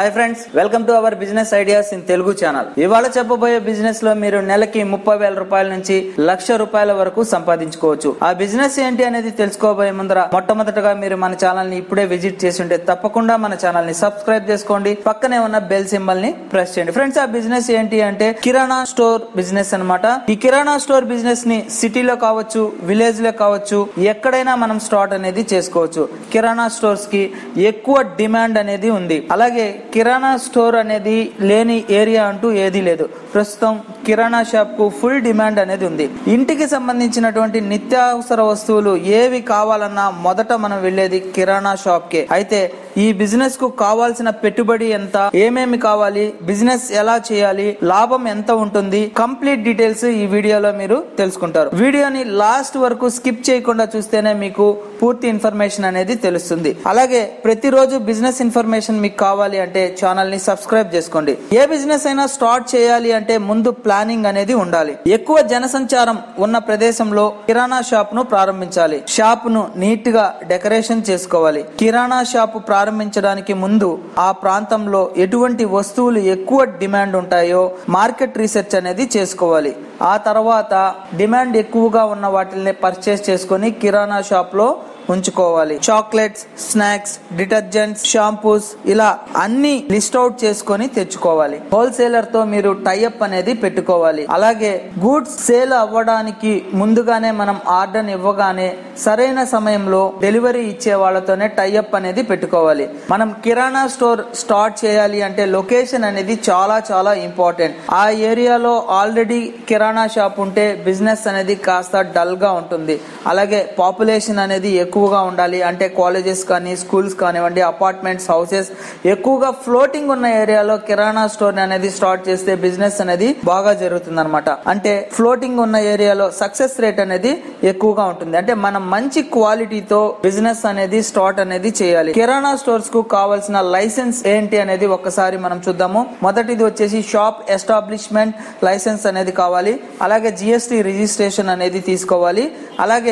hi friends welcome to our business ideas in Telugu channel ఇవాళ చెప్పబోయే business లో మీరు నెలకి ముప్పై వేల రూపాయల నుంచి లక్ష రూపాయల వరకు సంపాదించుకోవచ్చు ఆ బిజినెస్ ఏంటి అనేది తెలుసుకోబోయే ముందర మొట్టమొదటగా మీరు మన ఛానల్ ని ఇప్పుడే విజిట్ చేసి ఉంటే తప్పకుండా మన ఛానల్ ని సబ్స్క్రైబ్ చేసుకోండి పక్కనే ఉన్న బెల్ సింబల్ ని ప్రెస్ చేయండి ఫ్రెండ్స్ ఆ బిజినెస్ ఏంటి అంటే కిరాణా స్టోర్ బిజినెస్ అన్నమాట ఈ కిరాణా స్టోర్ బిజినెస్ ని సిటీలో కావచ్చు విలేజ్ లో కావచ్చు ఎక్కడైనా మనం స్టార్ట్ అనేది చేసుకోవచ్చు కిరాణా స్టోర్స్ కి ఎక్కువ డిమాండ్ అనేది ఉంది అలాగే కిరాణా స్టోర్ అనేది లేని ఏరియా అంటూ ఏదీ లేదు ప్రస్తుతం కిరాణా షాప్ కు ఫుల్ డిమాండ్ అనేది ఉంది ఇంటికి సంబంధించినటువంటి నిత్యావసర వస్తువులు ఏవి కావాలన్నా మొదట మనం వెళ్ళేది కిరాణా షాప్ కే అయితే ఈ బిజినెస్ కు కావాల్సిన పెట్టుబడి ఎంత ఏమేమి కావాలి బిజినెస్ ఎలా చేయాలి లాభం ఎంత ఉంటుంది కంప్లీట్ డీటెయిల్స్ ఈ వీడియోలో మీరు తెలుసుకుంటారు వీడియోని లాస్ట్ వరకు స్కిప్ చేయకుండా చూస్తేనే మీకు పూర్తి ఇన్ఫర్మేషన్ అనేది తెలుస్తుంది అలాగే ప్రతిరోజు బిజినెస్ ఇన్ఫర్మేషన్ మీకు కావాలి అంటే ఛానల్ ని సబ్స్క్రైబ్ చేసుకోండి ఏ బిజినెస్ అయినా స్టార్ట్ చేయాలి అంటే ముందు ప్లానింగ్ అనేది ఉండాలి ఎక్కువ జనసంచారం ఉన్న ప్రదేశంలో కిరాణా షాప్ ను ప్రారంభించాలి షాప్ ను నీట్ గా డెకరేషన్ చేసుకోవాలి కిరాణా షాప్ ప్రారంభించడానికి ముందు ఆ ప్రాంతంలో ఎటువంటి వస్తువులు ఎక్కువ డిమాండ్ ఉంటాయో మార్కెట్ రీసెర్చ్ అనేది చేసుకోవాలి ఆ తర్వాత డిమాండ్ ఎక్కువగా ఉన్న వాటిని పర్చేస్ చేసుకొని కిరాణా షాప్ లో ఉంచుకోవాలి చాక్లెట్స్ స్నాక్స్ డిటర్జెంట్స్ షాంపూస్ ఇలా అన్ని లిస్ట్ అవుట్ చేసుకొని తెచ్చుకోవాలి హోల్సేలర్ తో మీరు టైఅప్ అనేది పెట్టుకోవాలి అలాగే గూడ్స్ సేల్ అవ్వడానికి ముందుగానే మనం ఆర్డర్ ఇవ్వగానే సరైన సమయంలో డెలివరీ ఇచ్చే వాళ్ళతోనే టైఅప్ అనేది పెట్టుకోవాలి మనం కిరాణా స్టోర్ స్టార్ట్ చేయాలి అంటే లొకేషన్ అనేది చాలా చాలా ఇంపార్టెంట్ ఆ ఏరియాలో ఆల్రెడీ కిరాణా షాప్ ఉంటే బిజినెస్ అనేది కాస్త డల్ గా ఉంటుంది అలాగే పాపులేషన్ అనేది ఎక్కువగా ఉండాలి అంటే కాలేజెస్ కానీ స్కూల్స్ కానివ్వండి అపార్ట్మెంట్స్ హౌసెస్ ఎక్కువగా ఫ్లోటింగ్ ఉన్న ఏరియాలో కిరాణా స్టోర్ అనేది స్టార్ట్ చేస్తే బిజినెస్ అనేది బాగా జరుగుతుంది అనమాట అంటే ఫ్లోటింగ్ ఉన్న ఏరియాలో సక్సెస్ రేట్ అనేది ఎక్కువగా ఉంటుంది అంటే మనం మంచి క్వాలిటీతో బిజినెస్ అనేది స్టార్ట్ అనేది చేయాలి కిరాణా స్టోర్స్ కు కావాల్సిన లైసెన్స్ ఏంటి అనేది ఒక్కసారి మనం చూద్దాము మొదటిది వచ్చేసి షాప్ ఎస్టాబ్లిష్మెంట్ లైసెన్స్ అనేది కావాలి అలాగే జిఎస్టి రిజిస్ట్రేషన్ అనేది తీసుకోవాలి అలాగే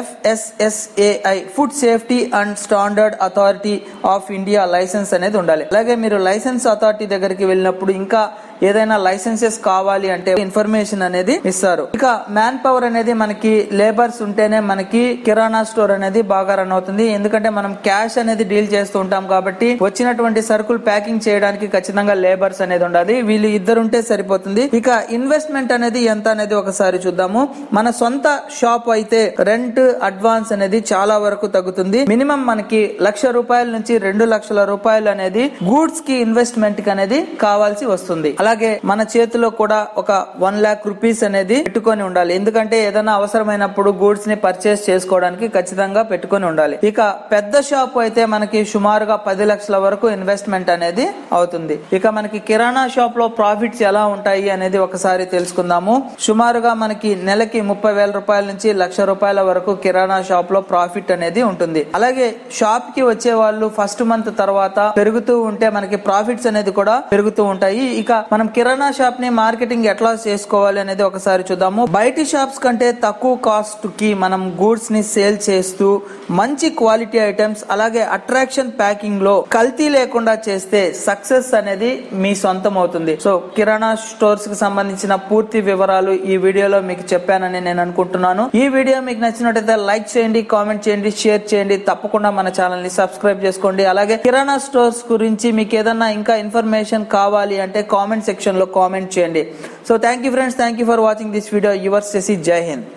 FSSAI food safety and standard authority of India licence అనేది ఉండాలి అలాగే మీరు లైసెన్స్ అథారిటీ దగ్గరికి వెళ్ళినప్పుడు ఇంకా ఏదైనా లైసెన్సెస్ కావాలి అంటే ఇన్ఫర్మేషన్ అనేది ఇస్తారు ఇక మ్యాన్ పవర్ అనేది మనకి లేబర్స్ ఉంటేనే మనకి కిరాణా స్టోర్ అనేది బాగా రన్ అవుతుంది ఎందుకంటే మనం క్యాష్ అనేది డీల్ చేస్తూ ఉంటాం కాబట్టి వచ్చినటువంటి సరుకులు ప్యాకింగ్ చేయడానికి ఖచ్చితంగా లేబర్స్ అనేది ఉండాలి వీళ్ళు ఇద్దరు ఉంటే సరిపోతుంది ఇక ఇన్వెస్ట్మెంట్ అనేది ఎంత అనేది ఒకసారి చూద్దాము మన సొంత షాప్ అయితే రెంట్ అడ్వాన్స్ అనేది చాలా వరకు తగ్గుతుంది మినిమం మనకి లక్ష రూపాయల నుంచి రెండు లక్షల రూపాయలు అనేది గూడ్స్ కి ఇన్వెస్ట్మెంట్ కి అనేది కావాల్సి వస్తుంది అలాగే మన చేతిలో కూడా ఒక వన్ లాక్ రూపీస్ అనేది పెట్టుకొని ఉండాలి ఎందుకంటే ఏదైనా అవసరమైనప్పుడు గూడ్స్ ని పర్చేస్ చేసుకోవడానికి ఖచ్చితంగా పెట్టుకొని ఉండాలి ఇక పెద్ద షాప్ అయితే మనకి సుమారుగా పది లక్షల వరకు ఇన్వెస్ట్మెంట్ అనేది అవుతుంది ఇక మనకి కిరాణా షాప్ లో ప్రాఫిట్స్ ఎలా ఉంటాయి అనేది ఒకసారి తెలుసుకుందాము సుమారుగా మనకి నెలకి ముప్పై వేల రూపాయల నుంచి లక్ష రూపాయల వరకు కిరాణా షాప్ లో ప్రాఫిట్ అనేది ఉంటుంది అలాగే షాప్ కి వచ్చే వాళ్ళు ఫస్ట్ మంత్ తర్వాత పెరుగుతూ ఉంటే మనకి ప్రాఫిట్స్ అనేది కూడా పెరుగుతూ ఉంటాయి ఇక మనం కిరాణా షాప్ ని మార్కెటింగ్ ఎట్లా చేసుకోవాలి అనేది ఒకసారి చూద్దాము బయటి షాప్స్ కంటే తక్కువ కాస్ట్ కి మనం గూడ్స్ ని సేల్ చేస్తూ మంచి క్వాలిటీ ఐటమ్స్ అలాగే అట్రాక్షన్ ప్యాకింగ్ లో కల్తీ లేకుండా చేస్తే సక్సెస్ అనేది మీ సొంతం అవుతుంది సో కిరాణా స్టోర్స్ కి సంబంధించిన పూర్తి వివరాలు ఈ వీడియోలో మీకు చెప్పానని నేను అనుకుంటున్నాను ఈ వీడియో మీకు నచ్చినట్టయితే లైక్ చేయండి కామెంట్ చేయండి షేర్ చేయండి తప్పకుండా మన ఛానల్ ని సబ్స్క్రైబ్ చేసుకోండి అలాగే కిరాణా స్టోర్స్ గురించి మీకు ఏదన్నా ఇంకా ఇన్ఫర్మేషన్ కావాలి అంటే కామెంట్ సెక్షన్ లో కామెంట్ చేయండి so thank you friends thank you for watching this video your Shashi Jai Hind